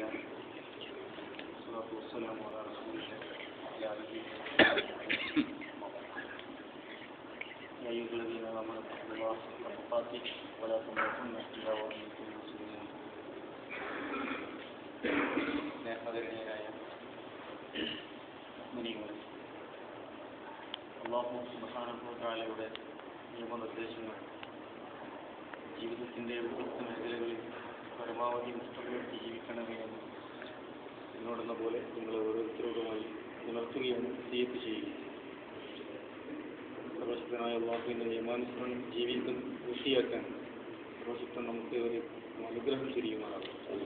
الله والصلاة والسلام على رسول الله وعلى آله يا أيها الذين آمنوا اتقوا الله حق تقاته ولا تموتن إلا وأنتم مسلمون സ്നേഹധന്യരായ മുനികൾ അള്ളാഹു സുബാനുഭവത്താലയുടെ നിയമനിർദ്ദേശങ്ങൾ ജീവിതത്തിൻ്റെ വ്യത്യസ്ത മേഖലകളിൽ പരമാവധി നിഷ്ഠപ്പെടുത്തി ജീവിക്കണമേ എന്ന് എന്നോടെന്ന പോലെ നിങ്ങൾ ഓരോരുത്തരോടുമായി ഉണർത്തുകയാണ് ചെയ്യത്ത് ചെയ്യുക സർവശക്തനായ അള്ളാഹുവിൻ്റെ നിയമാനുസരണം ജീവിതം പൂർത്തിയാക്കാൻ സർവശക്തൻ നമുക്ക് ഒരു അനുഗ്രഹം ചെയ്യുമാറാകും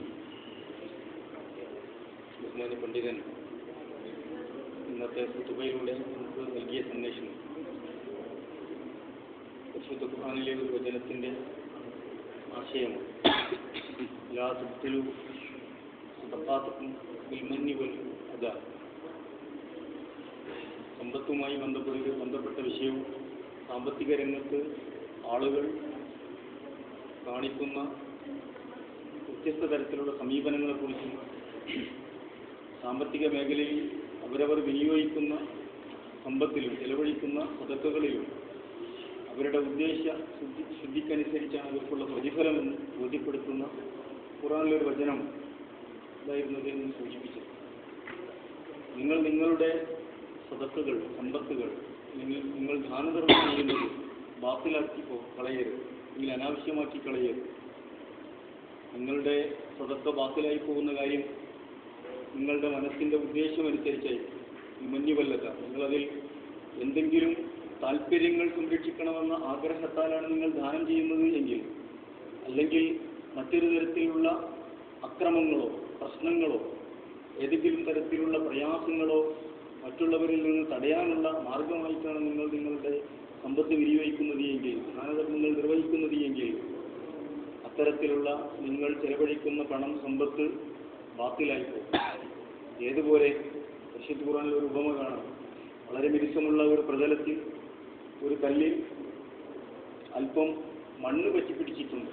ബഹുമാന്യ പണ്ഡിതൻ ഇന്നത്തെ കുത്തുബയിലൂടെ നമുക്ക് നൽകിയ സന്ദേശം പരിശുദ്ധ ഖുർആനിലെ ഒരു വചനത്തിൻ്റെ ആശയമാണ് ലാ തുബ്തിലു സദഖാത്തുക്കും ബിൽമന്നി വൽ അദാ സമ്പത്തുമായി ബന്ധപ്പെടുക ബന്ധപ്പെട്ട വിഷയവും സാമ്പത്തിക രംഗത്ത് ആളുകൾ കാണിക്കുന്ന വ്യത്യസ്ത തരത്തിലുള്ള സമീപനങ്ങളെക്കുറിച്ചും സാമ്പത്തിക മേഖലയിൽ അവരവർ വിനിയോഗിക്കുന്ന സമ്പത്തിലും ചെലവഴിക്കുന്ന പദക്കകളിലും അവരുടെ ഉദ്ദേശ ശുദ്ധി ശുദ്ധിക്കനുസരിച്ചാണ് അവർക്കുള്ള പ്രതിഫലമെന്ന് ബോധ്യപ്പെടുത്തുന്ന ഖുറാനിലൊരു വചനം ഇതായിരുന്നത് എന്ന് സൂചിപ്പിച്ചത് നിങ്ങൾ നിങ്ങളുടെ സദത്തുകൾ സമ്പത്തുകൾ നിങ്ങൾ നിങ്ങൾ ദാനധർമ്മം ചെയ്യുന്നത് ബാത്തിലാക്കി പോ- കളയരുത് അല്ലെങ്കിൽ അനാവശ്യമാക്കി കളയരുത് നിങ്ങളുടെ സദക്ക ബാത്തിലായി പോകുന്ന കാര്യം നിങ്ങളുടെ മനസ്സിൻ്റെ ഉദ്ദേശമനുസരിച്ചായി മഞ്ഞുവല്ലത നിങ്ങളതിൽ എന്തെങ്കിലും താല്പര്യങ്ങൾ സംരക്ഷിക്കണമെന്ന ആഗ്രഹത്താലാണ് നിങ്ങൾ ദാനം ചെയ്യുന്നത് എങ്കിൽ അല്ലെങ്കിൽ മറ്റൊരു തരത്തിലുള്ള അക്രമങ്ങളോ പ്രശ്നങ്ങളോ ഏതെങ്കിലും തരത്തിലുള്ള പ്രയാസങ്ങളോ മറ്റുള്ളവരിൽ നിന്ന് തടയാനുള്ള മാർഗമായിട്ടാണ് നിങ്ങൾ നിങ്ങളുടെ സമ്പത്ത് വിനിയോഗിക്കുന്നത് എങ്കിൽ ദാനധർമ്മങ്ങൾ നിർവഹിക്കുന്നത് എങ്കിൽ അത്തരത്തിലുള്ള നിങ്ങൾ ചെലവഴിക്കുന്ന പണം സമ്പത്ത് ബാത്തിലായി പോകും ഏതുപോലെ പരിശുദ്ധ ഖുറാനിൽ ഒരു ഉപമ കാണാം വളരെ മിനുസമുള്ള ഒരു പ്രതലത്തിൽ ഒരു കല്ലിൽ അല്പം മണ്ണ് പറ്റിപ്പിടിച്ചിട്ടുണ്ട്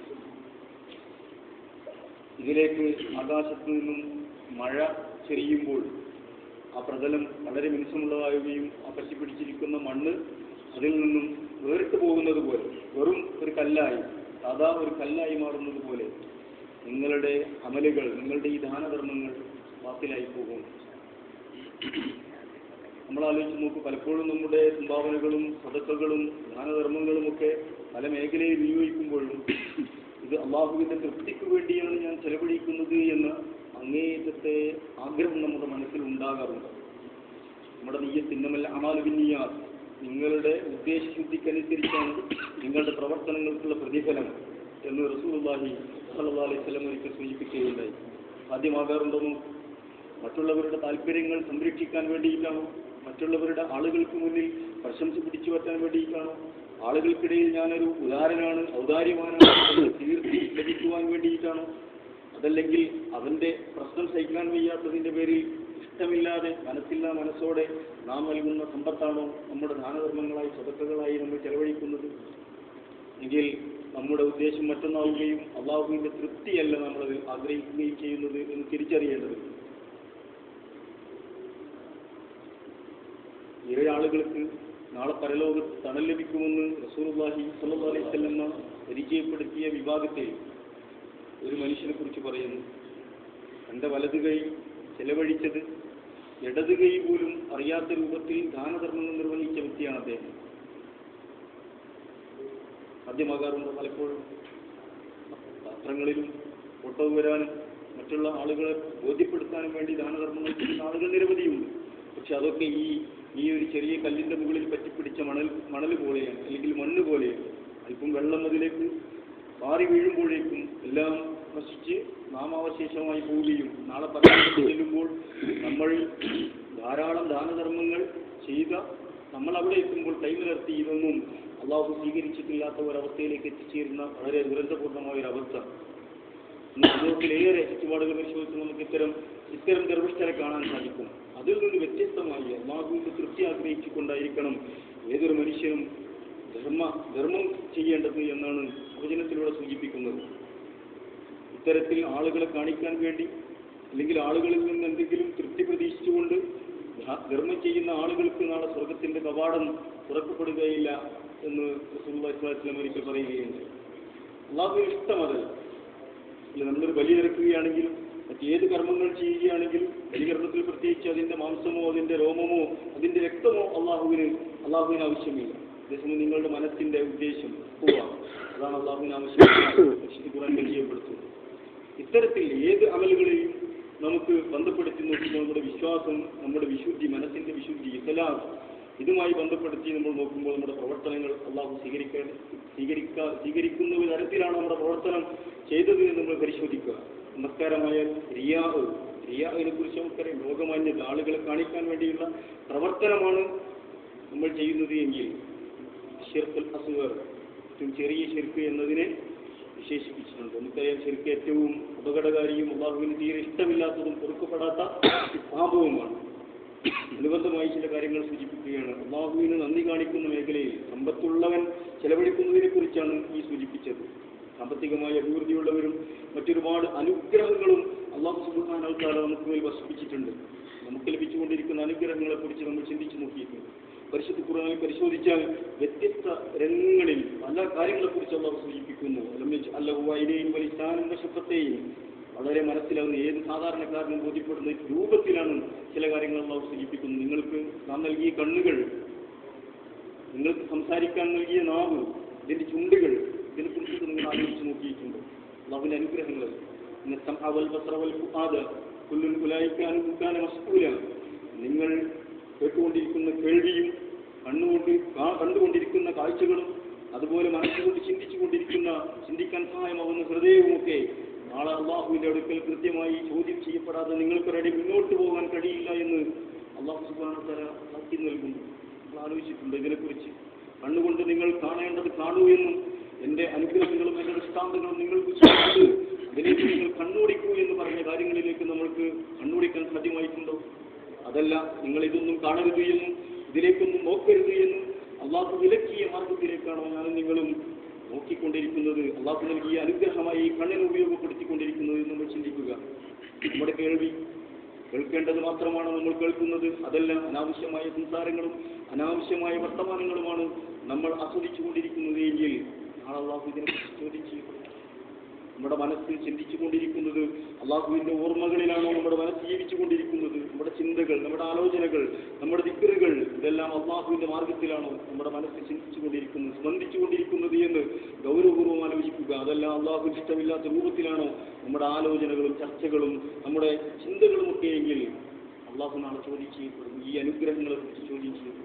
ഇതിലേക്ക് ആകാശത്തു നിന്നും മഴ ചെറിയുമ്പോൾ ആ പ്രതലം വളരെ മിനുസമുള്ളതാവുകയും ആ പറ്റിപ്പിടിച്ചിരിക്കുന്ന മണ്ണ് അതിൽ നിന്നും വേറിട്ട് പോകുന്നത് പോലെ വെറും ഒരു കല്ലായി സാധാ ഒരു കല്ലായി മാറുന്നത് പോലെ നിങ്ങളുടെ അമലുകൾ നിങ്ങളുടെ ഈ ദാനധർമ്മങ്ങൾ വാക്കിലായി പോകും നമ്മൾ ആലോചിച്ച് നോക്കൂ പലപ്പോഴും നമ്മുടെ സംഭാവനകളും സദക്കകളും ദാനധർമ്മങ്ങളുമൊക്കെ പല മേഖലയിൽ വിനിയോഗിക്കുമ്പോഴും ഇത് അള്ളാഹുവിൻ്റെ തൃപ്തിക്ക് വേണ്ടിയാണ് ഞാൻ ചെലവഴിക്കുന്നത് എന്ന അങ്ങേയറ്റത്തെ ആഗ്രഹം നമ്മുടെ മനസ്സിൽ ഉണ്ടാകാറുണ്ട് നമ്മുടെ നീയത്തിന്നമല്ല അമാലുവിന്നിയ നിങ്ങളുടെ ഉദ്ദേശശുദ്ധിക്കനുസരിച്ചാണ് നിങ്ങളുടെ പ്രവർത്തനങ്ങൾക്കുള്ള പ്രതിഫലം എന്ന് റസൂലുള്ളാഹി സല്ലല്ലാഹു അലൈഹി വസല്ലം ഒരിക്കൽ സൂചിപ്പിക്കുകയുണ്ടായി ആദ്യമാകാറുണ്ടോ നോക്കൂ മറ്റുള്ളവരുടെ താല്പര്യങ്ങൾ സംരക്ഷിക്കാൻ വേണ്ടിയിട്ടാണോ മറ്റുള്ളവരുടെ ആളുകൾക്ക് മുന്നിൽ പ്രശംസ പിടിച്ചു പറ്റാൻ വേണ്ടിയിട്ടാണോ ആളുകൾക്കിടയിൽ ഞാനൊരു ഉദാരനാണ് ഔദാര്യവാനാണ് എന്ന കീർത്തി ലഭിക്കുവാൻ വേണ്ടിയിട്ടാണോ അതല്ലെങ്കിൽ അവന്റെ പ്രശ്നം സഹിക്കാൻ വയ്യാത്തതിന്റെ പേരിൽ ഇഷ്ടമില്ലാതെ മനസ്സില്ലാ മനസ്സോടെ നാം നൽകുന്ന സമ്പത്താണോ നമ്മുടെ ദാനധർമ്മങ്ങളായി സ്വതക്കകളായി നമ്മൾ ചെലവഴിക്കുന്നത് എങ്കിൽ നമ്മുടെ ഉദ്ദേശം മറ്റൊന്നാവുകയും അള്ളാഹുവിന്റെ തൃപ്തിയല്ല നമ്മളത് ആഗ്രഹിക്കുകയും ചെയ്യുന്നത് എന്ന് തിരിച്ചറിയേണ്ടതുണ്ട് ഏഴ് ആളുകൾക്ക് നാളെ പരലോകത്ത് തണൽ ലഭിക്കുമെന്ന് റസൂർഹി സല്ലാ അലൈഹി സ്വല്ലമ്മ പരിചയപ്പെടുത്തിയ വിഭാഗത്തിൽ ഒരു മനുഷ്യനെ കുറിച്ച് പറയുന്നു തൻ്റെ വലത് കൈ ചെലവഴിച്ചത് ഇടത് കൈ പോലും അറിയാത്ത രൂപത്തിൽ ദാനധർമ്മങ്ങൾ നിർവഹിച്ച വ്യക്തിയാണ് അദ്ദേഹം സാധ്യമാകാറുണ്ട് പലപ്പോഴും പത്രങ്ങളിലും ഫോട്ടോ വരാനും മറ്റുള്ള ആളുകളെ ബോധ്യപ്പെടുത്താനും വേണ്ടി ദാനധർമ്മങ്ങൾ ചെയ്യുന്ന ആളുകൾ നിരവധിയുണ്ട് പക്ഷെ അതൊക്കെ ഈ ഈ ഒരു ചെറിയ കല്ലിന്റെ മുകളിൽ പറ്റിപ്പിടിച്ച മണൽ മണൽ പോലെയാണ് അല്ലെങ്കിൽ മണ്ണ് പോലെയാണ് അല്പം വെള്ളം അതിലേക്ക് പാറി വീഴുമ്പോഴേക്കും എല്ലാം നശിച്ച് നാമാവശേഷമായി പോവുകയും നാളെ പറഞ്ഞു ചെല്ലുമ്പോൾ നമ്മൾ ധാരാളം ദാനധർമ്മങ്ങൾ ചെയ്ത നമ്മൾ അവിടെ എത്തുമ്പോൾ കൈനിലർത്തി ഇതൊന്നും അള്ളാഹു സ്വീകരിച്ചിട്ടില്ലാത്ത ഒരവസ്ഥയിലേക്ക് എത്തിച്ചേരുന്ന വളരെ ദുരന്തപൂർണമായ ഒരു അവസ്ഥ ഇന്ന് സമൂഹത്തിലേറെ ചുറ്റുപാടുകൾ പരിശോധിച്ച് നമുക്ക് ഇത്തരം ഇത്തരം ഗർഭിഷ്ഠരെ കാണാൻ സാധിക്കും അതിൽ നിന്ന് വ്യത്യസ്തമായി അള്ളാഹുവിന്റെ തൃപ്തി ആഗ്രഹിച്ചുകൊണ്ടായിരിക്കണം ഏതൊരു മനുഷ്യനും ധർമ്മ ധർമ്മം ചെയ്യേണ്ടത് എന്നാണ് വചനത്തിലൂടെ സൂചിപ്പിക്കുന്നത് ഇത്തരത്തിൽ ആളുകളെ കാണിക്കാൻ വേണ്ടി അല്ലെങ്കിൽ ആളുകളിൽ നിന്ന് എന്തെങ്കിലും തൃപ്തി പ്രതീക്ഷിച്ചുകൊണ്ട് ധ- ധർമ്മം ചെയ്യുന്ന ആളുകൾക്ക് നാളെ സ്വർഗത്തിന്റെ കവാടം തുറക്കപ്പെടുകയില്ല എന്ന് റസൂലുള്ളാഹിസ്ലാം ഒരിക്കൽ പറയുകയുണ്ട് അള്ളാഹുവിന് ഇഷ്ടം അത് അല്ല നമ്മളൊരു ബലി ഇറക്കുകയാണെങ്കിലും മറ്റേത് കർമ്മങ്ങൾ ചെയ്യുകയാണെങ്കിലും ബലികർമ്മത്തിൽ പ്രത്യേകിച്ച് അതിന്റെ മാംസമോ അതിന്റെ രോമമോ അതിന്റെ രക്തമോ അള്ളാഹുവിന് അള്ളാഹുവിന് ആവശ്യമില്ല അതേസമയം നിങ്ങളുടെ മനസ്സിന്റെ ഉദ്ദേശം പോവാം അതാണ് അള്ളാഹുവിന് ആവശ്യം വിശുദ്ധ ഖുർആൻ പരിചയപ്പെടുത്തുന്നത് ഇത്തരത്തിൽ ഏത് അമലുകളെയും നമുക്ക് ബന്ധപ്പെടുത്തി നോക്കുമ്പോൾ നമ്മുടെ വിശ്വാസം നമ്മുടെ വിശുദ്ധി മനസ്സിന്റെ വിശുദ്ധി ഇഖലാസ് ഇതുമായി ബന്ധപ്പെടുത്തി നമ്മൾ നോക്കുമ്പോൾ നമ്മുടെ പ്രവർത്തനങ്ങൾ അള്ളാഹു സ്വീകരിക്കാൻ സ്വീകരിക്കാ സ്വീകരിക്കുന്ന ഒരു തരത്തിലാണ് നമ്മുടെ പ്രവർത്തനം ചെയ്തത് എന്ന് നമ്മൾ പരിശോധിക്കുക നമസ്കാരമായ റിയാ റിയാവിനെ കുറിച്ച് നമുക്കറിയാം ലോകമാന്യത ആളുകളെ കാണിക്കാൻ വേണ്ടിയുള്ള പ്രവർത്തനമാണ് നമ്മൾ ചെയ്യുന്നത് എങ്കിൽ ഷിർഖുൽ അസുവർ ഏറ്റവും ചെറിയ ഷിർക്ക് എന്നതിനെ വിശേഷിപ്പിച്ചിട്ടുണ്ട് നമുക്കറിയാം ശരിക്കും ഏറ്റവും അപകടകാരിയും അള്ളാഹുവിന് തീരെ ഇഷ്ടമില്ലാത്തതും പൊറുക്കപ്പെടാത്ത പാപവുമാണ് അനുബന്ധമായി ചില കാര്യങ്ങൾ സൂചിപ്പിക്കുകയാണ് അള്ളാഹുവിന് നന്ദി കാണിക്കുന്ന മേഖലയിൽ സമ്പത്തുള്ളവൻ ചെലവഴിക്കുന്നതിനെ കുറിച്ചാണ് ഈ സൂചിപ്പിച്ചത് സാമ്പത്തികമായി അഭിവൃദ്ധിയുള്ളവരും മറ്റൊരുപാട് അനുഗ്രഹങ്ങളും അള്ളാഹു സുബാനവത്താല നമുക്ക് മേൽ വർഷിപ്പിച്ചിട്ടുണ്ട് നമുക്ക് ലഭിച്ചുകൊണ്ടിരിക്കുന്ന അനുഗ്രഹങ്ങളെ കുറിച്ച് നമ്മൾ ചിന്തിച്ചു നോക്കിയിട്ടുണ്ട് പരിശുദ്ധ ഖുർആനിൽ പരിശോധിച്ചാൽ വ്യത്യസ്ത രംഗങ്ങളിൽ പല കാര്യങ്ങളെക്കുറിച്ച് അള്ളാഹു സൂചിപ്പിക്കുന്നു അല്ലഹുവൈനെയും വലിസ്ഥാനും വശപ്പത്തെയും വളരെ മനസ്സിലാവുന്ന ഏത് സാധാരണക്കാരനും ബോധ്യപ്പെടുന്ന രൂപത്തിലാണ് ചില കാര്യങ്ങൾ അള്ളാഹു സൂചിപ്പിക്കുന്നത് നിങ്ങൾക്ക് നാം നൽകിയ കണ്ണുകൾ നിങ്ങൾക്ക് സംസാരിക്കാൻ നൽകിയ നാവ് ഇതിന്റെ ചുണ്ടുകൾ ഇതിനെക്കുറിച്ച് നിങ്ങൾ ആലോചിച്ച് നോക്കിയിട്ടുണ്ട് അള്ളാഹുവിന്റെ അനുഗ്രഹങ്ങൾ ഇന്ന സംഅവൽ ബസ്റവൽ ഫുആദ കുല്ലുൻ ഉലൈക്കാനും കുക്കാന മസ്ഊല നിങ്ങൾ കേട്ടുകൊണ്ടിരിക്കുന്ന കേൾവിയും കണ്ണുകൊണ്ട് കാ- കണ്ടുകൊണ്ടിരിക്കുന്ന കാഴ്ചകളും അതുപോലെ മനസ്സുകൊണ്ട് ചിന്തിച്ചുകൊണ്ടിരിക്കുന്ന ചിന്തിക്കാൻ സഹായമാവുന്ന ഹൃദയവുമൊക്കെ നാളെ അള്ളാഹുവിന്റെ അടുക്കൽ കൃത്യമായി ചോദ്യം ചെയ്യപ്പെടാതെ നിങ്ങൾക്കൊരടി മുന്നോട്ട് പോകാൻ കഴിയില്ല എന്ന് അള്ളാഹു സുബാന സാക്ഷി നൽകുന്നു നമ്മൾ ആലോചിച്ചിട്ടുണ്ട് ഇതിനെക്കുറിച്ച് കണ്ണുകൊണ്ട് നിങ്ങൾ കാണേണ്ടത് കാണൂ എന്നും എന്റെ അനുഗ്രഹങ്ങളും എന്റെ ദൃഷ്ടാന്തങ്ങളും നിങ്ങൾക്ക് ചുറ്റുമുണ്ട് അതിലേക്ക് നിങ്ങൾ കണ്ണോടിക്കൂ എന്ന് പറഞ്ഞ കാര്യങ്ങളിലേക്ക് നമ്മൾക്ക് കണ്ണോടിക്കാൻ സാധ്യമായിട്ടുണ്ടോ അതല്ല നിങ്ങൾ ഇതൊന്നും കാണരുത് എന്നും ഇതിലേക്കൊന്നും നോക്കരുത് എന്നും അള്ളാഹു വിലക്കിയ മാർഗത്തിലേക്കാണോ ഞാനും നിങ്ങളും നോക്കിക്കൊണ്ടിരിക്കുന്നത് അള്ളാഹു നൽകിയ അനുഗ്രഹമായി ഈ കണ്ണിനെ ഉപയോഗപ്പെടുത്തിക്കൊണ്ടിരിക്കുന്നത് എന്ന് നമ്മൾ ചിന്തിക്കുക നമ്മുടെ കേൾവി കേൾക്കേണ്ടത് മാത്രമാണ് നമ്മൾ കേൾക്കുന്നത് അതല്ല അനാവശ്യമായ സംസാരങ്ങളും അനാവശ്യമായ വർത്തമാനങ്ങളുമാണ് നമ്മൾ ആസ്വദിച്ചുകൊണ്ടിരിക്കുന്നത് എങ്കിൽ നാളെ അള്ളാഹു ഇതിനെക്കുറിച്ച് ചോദ്യം ചെയ്യപ്പെടും നമ്മുടെ മനസ്സ് ചിന്തിച്ചുകൊണ്ടിരിക്കുന്നത് അള്ളാഹുവിന്റെ ഓർമ്മകളിലാണോ നമ്മുടെ മനസ്സ് ജീവിച്ചുകൊണ്ടിരിക്കുന്നത് നമ്മുടെ ചിന്തകൾ നമ്മുടെ ആലോചനകൾ നമ്മുടെ ദിക്കറുകൾ ഇതെല്ലാം അള്ളാഹുവിന്റെ മാർഗത്തിലാണോ നമ്മുടെ മനസ്സ് ചിന്തിച്ചുകൊണ്ടിരിക്കുന്നത് സ്പന്ദിച്ചുകൊണ്ടിരിക്കുന്നത് എന്ന് ഗൗരവപൂർവ്വം ആലോചിക്കുക അതെല്ലാം അള്ളാഹു ഇഷ്ടമില്ലാത്ത രൂപത്തിലാണോ നമ്മുടെ ആലോചനകളും ചർച്ചകളും നമ്മുടെ ചിന്തകളും ഒക്കെ എങ്കിൽ അള്ളാഹു നാളെ ചോദ്യം ചെയ്യപ്പെടും ഈ അനുഗ്രഹങ്ങളെ കുറിച്ച് ചോദ്യം ചെയ്യപ്പെടും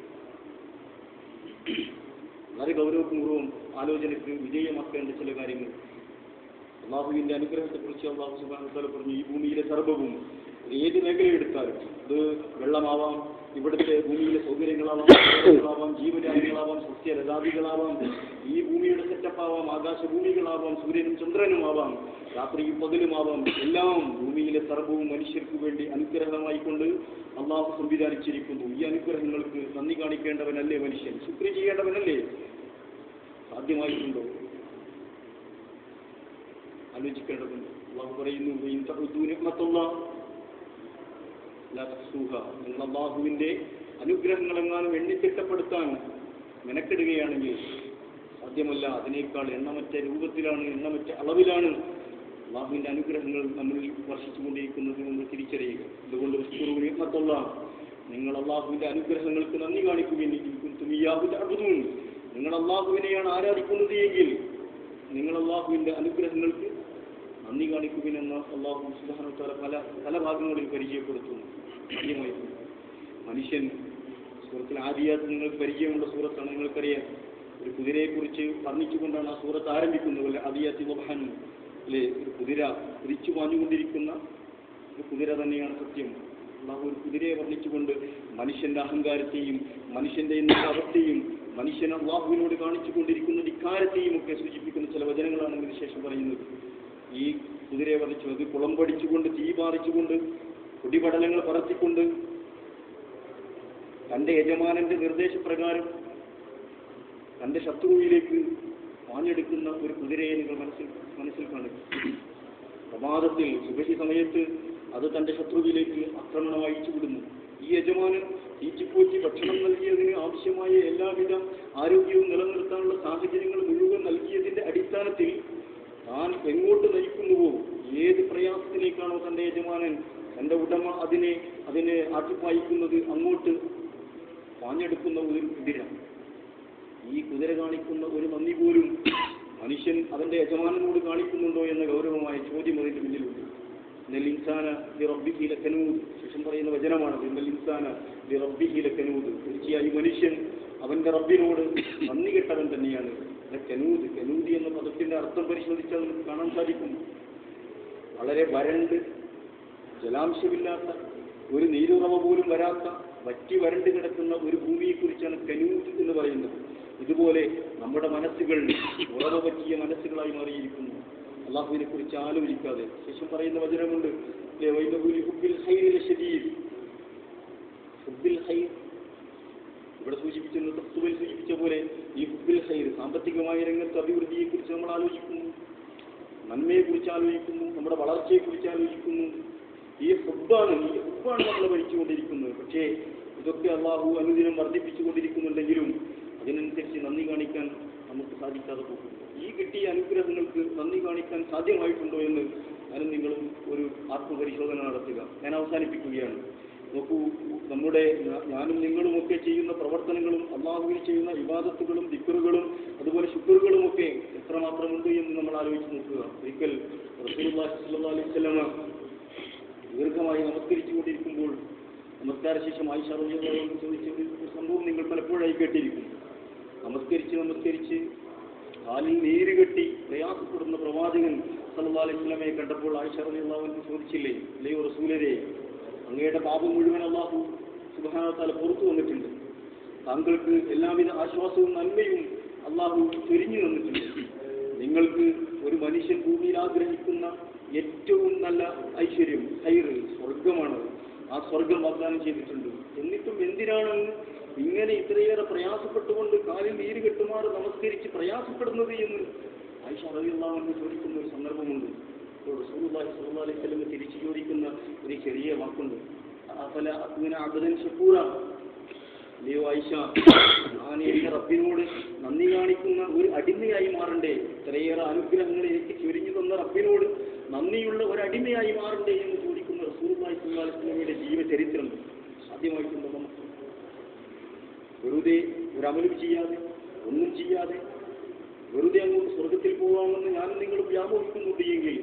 വളരെ ഗൗരവപൂർവ്വം ആലോചനയ്ക്ക് വിധേയമാക്കേണ്ട ചില കാര്യങ്ങൾ അള്ളാഹുവിന്റെ അനുഗ്രഹത്തെക്കുറിച്ച് അള്ളാഹു സുബാന പറഞ്ഞു ഈ ഭൂമിയിലെ സർവ്വവും ഏത് മേഖല എടുത്താലും അത് വെള്ളമാവാം ഇവിടുത്തെ ഭൂമിയിലെ സൗകര്യങ്ങളാവാം സൗകര്യങ്ങളാവാം ജീവജാലങ്ങളാവാം സസ്യലതാദികളാവാം ഈ ഭൂമിയുടെ സെറ്റപ്പാവാം ആകാശഭൂമികളാവാം സൂര്യനും ചന്ദ്രനുമാവാം രാത്രിയും പകലുമാവാം എല്ലാം ഭൂമിയിലെ സർവ്വവും മനുഷ്യർക്ക് വേണ്ടി അനുഗ്രഹമായിക്കൊണ്ട് അള്ളാഹു സംവിധാനിച്ചിരിക്കുന്നു ഈ അനുഗ്രഹങ്ങൾക്ക് നന്ദി കാണിക്കേണ്ടവനല്ലേ മനുഷ്യൻ ശുക്രി ചെയ്യേണ്ടവനല്ലേ സാധ്യമായിട്ടുണ്ടോ ആലോചിക്കേണ്ടതുണ്ട് അള്ളാഹു പറയുന്നു "വഇൻ തഅുദൂ നിഅ്മത്തല്ലാഹ് ലാ തഹ്സൂഹ." നിങ്ങൾ അള്ളാഹുവിന്റെ അനുഗ്രഹങ്ങളെങ്ങാനും എണ്ണിത്തിട്ടപ്പെടുത്താൻ മെനക്കെടുകയാണെങ്കിൽ സാധ്യമല്ല അതിനേക്കാൾ എണ്ണമറ്റ രൂപത്തിലാണ് എണ്ണമറ്റ അളവിലാണ് അള്ളാഹുവിന്റെ അനുഗ്രഹങ്ങൾ നമ്മളിൽ വർഷിച്ചുകൊണ്ടിരിക്കുന്നത് എന്ന് തിരിച്ചറിയുക അതുകൊണ്ട് ഉസ്കുറു നിഅ്മത്തല്ലാഹ്. നിങ്ങൾ അള്ളാഹുവിന്റെ അനുഗ്രഹങ്ങൾക്ക് നന്ദി കാണിക്കുകയും നിങ്ങൾ അള്ളാഹുവിനെയാണ് ആരാധിക്കുന്നത് എങ്കിൽ നിങ്ങൾ അള്ളാഹുവിന്റെ അനുഗ്രഹങ്ങൾക്ക് നന്ദി കാണിക്കുവിനെന്ന് അള്ളാഹു സുബാനുത്താല പല പല ഭാഗങ്ങളിൽ പരിചയപ്പെടുത്തുന്നു ആദ്യമായി മനുഷ്യൻ സൂറത്തിൽ ആദ്യാത്ത് നിങ്ങൾക്ക് പരിചയമുള്ള സൂറത്താണ് നിങ്ങൾക്കറിയാം ഒരു കുതിരയെക്കുറിച്ച് വർണ്ണിച്ചുകൊണ്ടാണ് ആ സൂറത്ത് ആരംഭിക്കുന്നത് അല്ലെ ആദിയാത്തി വഹാൻ അല്ലെ ഒരു കുതിര കുതിച്ചു പാഞ്ഞുകൊണ്ടിരിക്കുന്ന ഒരു കുതിര തന്നെയാണ് സത്യം അള്ളാഹു ഒരു കുതിരയെ വർണ്ണിച്ചുകൊണ്ട് മനുഷ്യന്റെ അഹങ്കാരത്തെയും മനുഷ്യന്റെ ഇന്നത്തെ അവസ്ഥയും മനുഷ്യൻ അള്ളാഹുവിനോട് കാണിച്ചുകൊണ്ടിരിക്കുന്ന ധിക്കാരത്തെയും ഒക്കെ സൂചിപ്പിക്കുന്ന ചില വചനങ്ങളാണ് ഇതിന് ശേഷം പറയുന്നത് ഈ കുതിരയെ വർണ്ണിച്ചു അത് കുളമ്പടിച്ചുകൊണ്ട് തീ പാറിച്ചുകൊണ്ട് കുടിപടലങ്ങൾ പറത്തിക്കൊണ്ട് തന്റെ യജമാനന്റെ നിർദ്ദേശപ്രകാരം തന്റെ ശത്രുവിലേക്ക് പാഞ്ഞെടുക്കുന്ന ഒരു കുതിരയെ നിങ്ങൾ മനസ്സിൽ മനസ്സിൽ കാണുക പ്രഭാതത്തിൽ സുബഹി സമയത്ത് അത് തന്റെ ശത്രുവിലേക്ക് ആക്രമണം അയച്ചുവിടുന്നു ഈ യജമാനൻ തീറ്റിപ്പോറ്റി ഭക്ഷണം നൽകിയതിന് ആവശ്യമായ എല്ലാവിധ ആരോഗ്യവും നിലനിർത്താനുള്ള സാഹചര്യങ്ങൾ മുഴുവൻ നൽകിയതിന്റെ അടിസ്ഥാനത്തിൽ താൻ എങ്ങോട്ട് നയിക്കുന്നുവോ ഏത് പ്രയാസത്തിലേക്കാണോ തന്റെ യജമാനൻ തന്റെ ഉടമ അതിനെ അതിനെ ആട്ടിപ്പായിക്കുന്നത് അങ്ങോട്ട് പാഞ്ഞെടുക്കുന്ന ഒരു കുതിര ഈ കുതിര കാണിക്കുന്ന ഒരു നന്ദി പോലും മനുഷ്യൻ അവന്റെ യജമാനനോട് കാണിക്കുന്നുണ്ടോ എന്ന ഗൗരവമായ ചോദ്യം അതിന്റെ പിന്നിലുണ്ട് ഇന്നൽ ഇൻസാന ലി റബ്ബിഹി ലകനൂദ് ശേഷം പറയുന്ന വചനമാണ് ഇന്നൽ ഇൻസാന ലി റബ്ബിഹി ലകനൂദ് തീർച്ചയായും മനുഷ്യൻ അവന്റെ റബ്ബിനോട് നന്ദി കെട്ടവൻ തന്നെയാണ് കനൂദ് കനൂദ് എന്ന പദത്തിന്റെ അർത്ഥം പരിശോധിച്ചാൽ നമുക്ക് കാണാൻ സാധിക്കും വളരെ വരണ്ട് ജലാംശമില്ലാത്ത ഒരു നീരുറവ പോലും വരാത്ത വറ്റി വരണ്ട് കിടക്കുന്ന ഒരു ഭൂമിയെക്കുറിച്ചാണ് കനൂദ് എന്ന് പറയുന്നത് ഇതുപോലെ നമ്മുടെ മനസ്സുകൾ ഉറവ പറ്റിയ മനസ്സുകളായി മാറിയിരിക്കുന്നു അള്ളാഹുവിനെ കുറിച്ച് ആലോചിക്കാതെ ശേഷം പറയുന്ന വചനമുണ്ട് "ലേ വൈലഹു ലിഹുബ്ബിൽ ഖൈരി ലശദീദ്." ഹുബ്ബിൽ ഖൈർ ഇവിടെ സൂചിപ്പിക്കുന്ന തത്വയിൽ സൂചിപ്പിച്ച പോലെ ഈ ഹുബ്ബിൽ ഖൈർ സാമ്പത്തികമായ രംഗത്ത് അഭിവൃദ്ധിയെക്കുറിച്ച് നമ്മൾ ആലോചിക്കുന്നു നന്മയെക്കുറിച്ച് ആലോചിക്കുന്നു നമ്മുടെ വളർച്ചയെക്കുറിച്ച് ആലോചിക്കുന്നു ഈ ഹുബ്ബാണ് ഈ ഹുബ്ബാണ് നമ്മൾ ഭരിച്ചുകൊണ്ടിരിക്കുന്നത് പക്ഷേ ഇതൊക്കെ അള്ളാഹു അനുദിനം വർദ്ധിപ്പിച്ചുകൊണ്ടിരിക്കുന്നുണ്ടെങ്കിലും അതിനനുസരിച്ച് നന്ദി കാണിക്കാൻ നമുക്ക് സാധിക്കാതെ പോകുന്നു ഈ കിട്ടിയ അനുഗ്രഹങ്ങൾക്ക് നന്ദി കാണിക്കാൻ സാധ്യമായിട്ടുണ്ടോ എന്ന് ഞാനും നിങ്ങളും ഒരു ആത്മപരിശോധന നടത്തുക ഞാൻ അവസാനിപ്പിക്കുകയാണ് നോക്കൂ നമ്മുടെ ഞാ- ഞാനും നിങ്ങളും ഒക്കെ ചെയ്യുന്ന പ്രവർത്തനങ്ങളും അള്ളാഹുവിൽ ചെയ്യുന്ന ഇബാദത്തുകളും ദിക്കറുകളും അതുപോലെ ശുക്റുകളും ഒക്കെ എത്രമാത്രമുണ്ട് എന്ന് നമ്മൾ ആലോചിച്ച് നോക്കുക ഒരിക്കൽ റസൂലുള്ളാഹി സ്വല്ലല്ലാഹു അലൈഹി വസല്ലമ ദീർഘമായി നമസ്കരിച്ചുകൊണ്ടിരിക്കുമ്പോൾ നമസ്കാര ശേഷം ആയിഷ റളിയല്ലാഹു അൻഹ ചോദിച്ച ഒരു സംഭവം നിങ്ങൾ പലപ്പോഴായി കേട്ടിരിക്കും നമസ്കരിച്ച് നമസ്കരിച്ച് കാലിൽ നീര് കെട്ടി പ്രയാസപ്പെടുന്ന പ്രവാചകൻ സല്ലല്ലാഹു അലൈഹി വസല്ലമയെ കണ്ടപ്പോൾ ആയിഷ റളിയല്ലാഹു അൻഹ ചോദിച്ചില്ലേ അല്ലയോ റസൂലരെ അങ്ങയുടെ പാപം മുഴുവൻ അള്ളാഹു സുബ്ഹാനഹു പുറത്തു വന്നിട്ടുണ്ട് താങ്കൾക്ക് എല്ലാവിധ ആശ്വാസവും നന്മയും അള്ളാഹു ചൊരിഞ്ഞു തന്നിട്ടുണ്ട് നിങ്ങൾക്ക് ഒരു മനുഷ്യൻ ഭൂമിയിൽ ആഗ്രഹിക്കുന്ന ഏറ്റവും നല്ല ഐശ്വര്യം ഹൈറ് സ്വർഗമാണ് ആ സ്വർഗം വാഗ്ദാനം ചെയ്തിട്ടുണ്ട് എന്നിട്ടും എന്തിനാണ് ഇങ്ങനെ ഇത്രയേറെ പ്രയാസപ്പെട്ടുകൊണ്ട് കാലിൽ നീര് കെട്ടുമാറ് നമസ്കരിച്ച് പ്രയാസപ്പെടുന്നത് എന്ന് ആയിഷ റളിയല്ലാഹു ചോദിക്കുന്ന ഒരു സന്ദർഭമുണ്ട് അപ്പോൾ റസൂലുള്ളാഹി സ്വല്ലല്ലാഹു അലൈഹി വസല്ലം തിരിച്ചു ചോദിക്കുന്ന ഒരു ചെറിയ വാക്കുണ്ട് അഫല അക്മിന അബദൻ ഷക്കൂറ അല്ലയോ ആയിഷ ഞാൻ എന്റെ റബ്ബിനോട് നന്ദി കാണിക്കുന്ന ഒരു അടിമയായി മാറണ്ടേ ഇത്രയേറെ അനുഗ്രഹങ്ങൾ എനിക്ക് ചൊരിഞ്ഞു തന്ന റബ്ബിനോട് നന്ദിയുള്ള ഒരു അടിമയായി മാറണ്ടേ എന്ന് ചോദിക്കുന്ന റസൂലുള്ളാഹി സ്വല്ലല്ലാഹു അലൈഹി വസല്ലമയുടെ ജീവചരിത്രം സാധ്യമായിട്ടുണ്ടോ നമുക്ക് വെറുതെ ഒരു അമലും ചെയ്യാതെ ഒന്നും ചെയ്യാതെ വെറുതെ അങ്ങോട്ട് സ്വർഗത്തിൽ പോകാമെന്ന് ഞാനും നിങ്ങളും വ്യാമോഹിക്കുന്നുണ്ട് എങ്കിൽ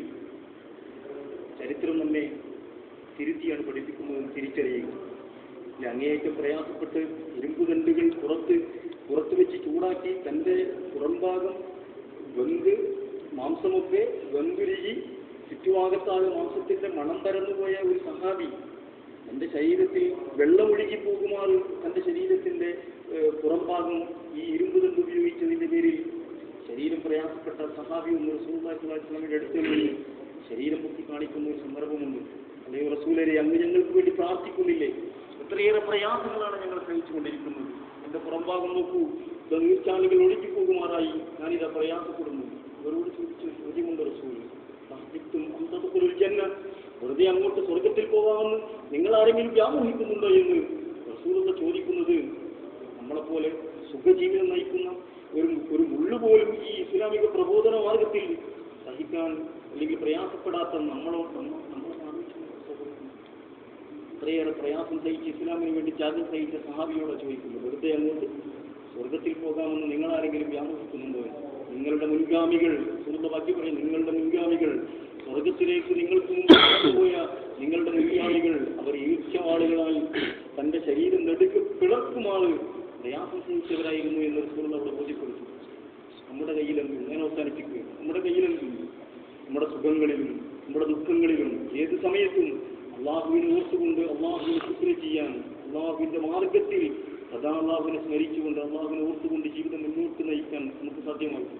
ചരിത്രം നമ്മെ തിരുത്തിയാണ് പഠിപ്പിക്കുന്നതെന്ന് തിരിച്ചറിയുക ഇനി അങ്ങേയറ്റം പ്രയാസപ്പെട്ട് ഇരുമ്പ് തണ്ടുകൾ പുറത്ത് പുറത്ത് വെച്ച് ചൂടാക്കി തൻ്റെ പുറംഭാഗം വെന്ത് മാംസമൊക്കെ വെന്തുരുകി ചുറ്റുഭാഗത്താകെ മാംസത്തിന്റെ മണം പരന്നുപോയ ഒരു സഹാബി തന്റെ ശരീരത്തിൽ വെള്ളമൊഴുകി പോകുമാറ് തന്റെ ശരീരത്തിന്റെ ഏഹ്, പുറംഭാഗം ഈ ഇരുമ്പ് തണ്ട് ഉപയോഗിച്ചതിന്റെ പേരിൽ ശരീരം പ്രയാസപ്പെട്ട സഹാബി ഒന്ന് റസൂലിന്റെ അടുത്ത് നിന്ന് ശരീരം പൊക്കി കാണിക്കുന്ന ഒരു സന്ദർഭമുണ്ട് അല്ലയോ റസൂലരെ അങ്ങ് ഞങ്ങൾക്ക് വേണ്ടി പ്രാർത്ഥിക്കുന്നില്ലേ എത്രയേറെ പ്രയാസങ്ങളാണ് ഞങ്ങൾ സഹിച്ചുകൊണ്ടിരിക്കുന്നത് എന്റെ പുറംഭാഗം നോക്കൂ ഇത് നീർച്ചാലുകൾ ഒഴുകി പോകുമാറായി ഞാനിതാ പ്രയാസപ്പെടുന്നു ഇവരോട് ചോദിച്ച ഒരു ചോദ്യമുണ്ട് റസൂൽ പ്രാർത്ഥിക്കും അന്തതുക്കുറിൽ ജന്ന വെറുതെ അങ്ങോട്ട് സ്വർഗത്തിൽ പോകാമെന്ന് നിങ്ങൾ ആരെങ്കിലും വ്യാമോഹിക്കുന്നുണ്ടോ എന്ന് റസൂലത ചോദിക്കുന്നത് നമ്മളെപ്പോലെ സുഖജീവിതം നയിക്കുന്ന ഒരു ഒരു മുള്ളു പോലും ഈ ഇസ്ലാമിക പ്രബോധന മാർഗത്തിൽ സഹിക്കാൻ അല്ലെങ്കിൽ പ്രയാസപ്പെടാത്ത നമ്മളോ നമ്മ- നമ്മളെ ആലോചിച്ച് നോക്കൂ സഹോദരന്മാരെ. ഇത്രയേറെ പ്രയാസം സഹിച്ച് ഇസ്ലാമിന് വേണ്ടി ത്യാഗം സഹിച്ച സഹാബിയോടെ ചോദിക്കുന്നു വെറുതെ അങ്ങോട്ട് സ്വർഗത്തിൽ പോകാമെന്ന് നിങ്ങൾ ആരെങ്കിലും വ്യാമോഹിക്കുന്നുണ്ടോ എന്ന്? നിങ്ങളുടെ മുൻഗാമികൾ സുഹൃത്തവാക്യം പറയും നിങ്ങളുടെ മുൻഗാമികൾ സ്വർഗത്തിലേക്ക് നിങ്ങൾക്ക് മുമ്പ് കടന്നുപോയ നിങ്ങളുടെ മുൻഗാമികൾ അവർ ഈർച്ചവാളുകളായി തന്റെ ശരീരം നെടുക്ക് പിളർക്കുമാറ് പ്രയാസം സഹിച്ചവരായിരുന്നു എന്ന് സുഹൃത്ത് അവിടെ ബോധ്യപ്പെടുത്തി നമ്മുടെ കയ്യിലെന്ത് ഞാൻ അവസാനിപ്പിക്കുക നമ്മുടെ കയ്യിലെന്ത് നമ്മുടെ സുഖങ്ങളിലും നമ്മുടെ ദുഃഖങ്ങളിലും ഏത് സമയത്തും അള്ളാഹുവിനെ ഓർത്തുകൊണ്ട് അള്ളാഹുവിനെ ശുക്ര ചെയ്യാൻ അള്ളാഹുവിന്റെ മാർഗത്തിൽ സദാ അള്ളാഹുവിനെ സ്മരിച്ചുകൊണ്ട് അള്ളാഹുവിനെ ഓർത്തുകൊണ്ട് ജീവിതം മുന്നോട്ട് നയിക്കാൻ നമുക്ക് സാധ്യമാകും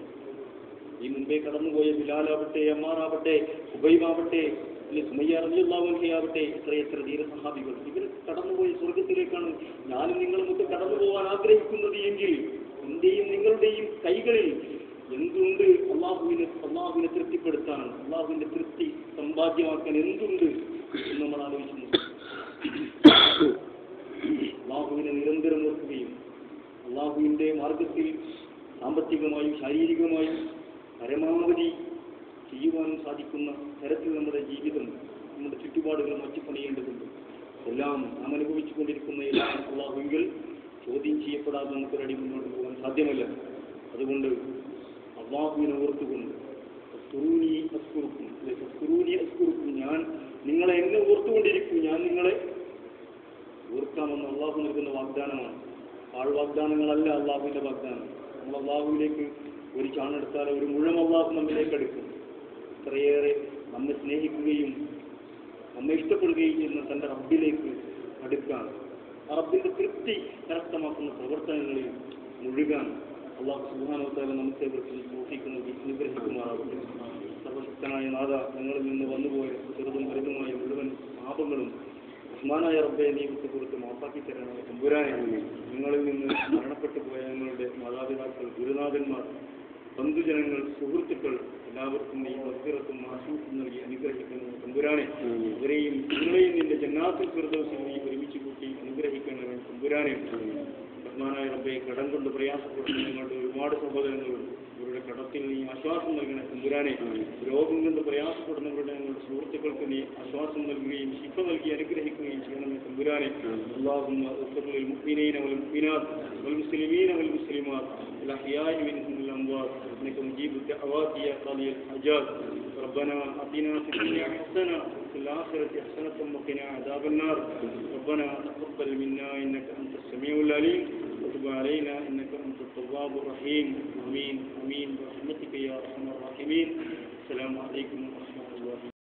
ഈ മുമ്പേ കടന്നുപോയ ബിലാലാവട്ടെ അമ്മാറാവട്ടെ ഉബൈമാവട്ടെ അല്ലെ സുമയ്യ റബിയുള്ളാവൻഹയാവട്ടെ എത്ര എത്ര ധീരസഹാബികൾ ഇവർ കടന്നുപോയ സ്വർഗത്തിലേക്കാണ് ഞാനും നിങ്ങളുമൊക്കെ കടന്നു പോകാൻ ആഗ്രഹിക്കുന്നത് എങ്കിൽ എന്റെയും നിങ്ങളുടെയും കൈകളിൽ എന്തുണ്ട് അള്ളാഹുവിനെ അള്ളാഹുവിനെ തൃപ്തിപ്പെടുത്താൻ അള്ളാഹുവിന്റെ തൃപ്തി സമ്പാദ്യമാക്കാൻ എന്തുണ്ട് എന്ന് നമ്മൾ ആലോചിക്കുന്നു അള്ളാഹുവിനെ നിരന്തരം ഓർക്കുകയും അള്ളാഹുവിൻ്റെ മാർഗത്തിൽ സാമ്പത്തികമായും ശാരീരികമായും പരമാവധി ചെയ്യുവാനും സാധിക്കുന്ന തരത്തിൽ നമ്മുടെ ജീവിതം നമ്മുടെ ചുറ്റുപാടുകൾ മാറ്റിപ്പണിയേണ്ടതുണ്ട് എല്ലാം നാം അനുഭവിച്ചു കൊണ്ടിരിക്കുന്ന എല്ലാം അള്ളാഹുവിൽ ചോദ്യം ചെയ്യപ്പെടാതെ നമുക്കൊരടി മുന്നോട്ട് പോകാൻ സാധ്യമല്ല അതുകൊണ്ട് അള്ളാഹുവിനെ ഓർത്തുകൊണ്ട് ഫസ്കുറൂനി അസ്കുറുക്കും അല്ലെ ഫസ്കുറൂനി അസ്കുറുക്കും ഞാൻ നിങ്ങളെ എന്നെ ഓർത്തുകൊണ്ടിരിക്കും ഞാൻ നിങ്ങളെ ഓർക്കാമെന്ന് അള്ളാഹു നൽകുന്ന വാഗ്ദാനമാണ് ആൾ വാഗ്ദാനങ്ങളല്ല അള്ളാഹുവിൻ്റെ വാഗ്ദാനം നമ്മൾ അള്ളാഹുവിലേക്ക് ഒരു ചാണെടുത്താൽ ഒരു മുഴം അള്ളാഹു നമ്മിലേക്ക് എടുക്കും അത്രയേറെ നമ്മെ സ്നേഹിക്കുകയും നമ്മെ ഇഷ്ടപ്പെടുകയും ചെയ്യുന്ന തൻ്റെ റബ്ബിലേക്ക് അടുക്കാൻ ആ റബ്ബിൻ്റെ തൃപ്തി കരസ്ഥമാക്കുന്ന പ്രവർത്തനങ്ങളിൽ മുഴുകാൻ അള്ളാഹു സുബാനോത്താല നമുക്ക് ഇവർക്ക് സൂക്ഷിക്കുന്നത് അനുഗ്രഹിക്കുമാറാവട്ടെ സർവശക്തനായ നാഥ ഞങ്ങളിൽ നിന്ന് വന്നുപോയ ചെറുതും വലുതുമായ മുഴുവൻ പാപങ്ങളും ഉസ്മാനായ റബ്ബെ നീ വിട്ടുകൊടുത്ത് മാപ്പാക്കി തരണമേ തമ്പുരാനെ നിങ്ങളിൽ നിന്ന് മരണപ്പെട്ടു പോയ ഞങ്ങളുടെ മാതാപിതാക്കൾ ഗുരുനാഥന്മാർ ബന്ധുജനങ്ങൾ സുഹൃത്തുക്കൾ എല്ലാവർക്കും നീ മസ്തിറത്തും ആശൂസും നൽകി അനുഗ്രഹിക്കുന്നു തമ്പുരാനെ ഇവരെയും നിങ്ങളെയും നിന്റെ ജന്നാത്തിൽ ഫിർദൗസിൽ നീ ഒരുമിച്ച് കൂട്ടി അനുഗ്രഹിക്കണമേ തമ്പുരാനെ റഹ്മാനായ റബ്ബെ കടം കൊണ്ട് പ്രയാസപ്പെടുന്ന ഞങ്ങളുടെ ഒരുപാട് സഹോദരങ്ങളുണ്ട് ഇവരുടെ കടത്തിൽ നീ ആശ്വാസം നൽകണേ തമ്പുരാനെ രോഗം കൊണ്ട് പ്രയാസപ്പെടുന്നവരുടെ ഞങ്ങളുടെ സുഹൃത്തുക്കൾക്ക് നീ ആശ്വാസം നൽകുകയും ശിഫ നൽകി അനുഗ്രഹിക്കുകയും ചെയ്യണമേ തമ്പുരാനെ അള്ളാഹും المؤمنين والمؤمنات والمسلمين والمسلمات الأحياء منهم والأموات إنك مجيب الدعوات يا قاضي الحاجات ربنا أعطنا في الدنيا حسنة وفي الآخرة حسنة وقنا عذاب النار ربنا تقبل منا إنك أنت السميع العليم وتب علينا إنك أنت التواب الرحيم آمين آمين برحمتك يا أرحم الراحمين السلام عليكم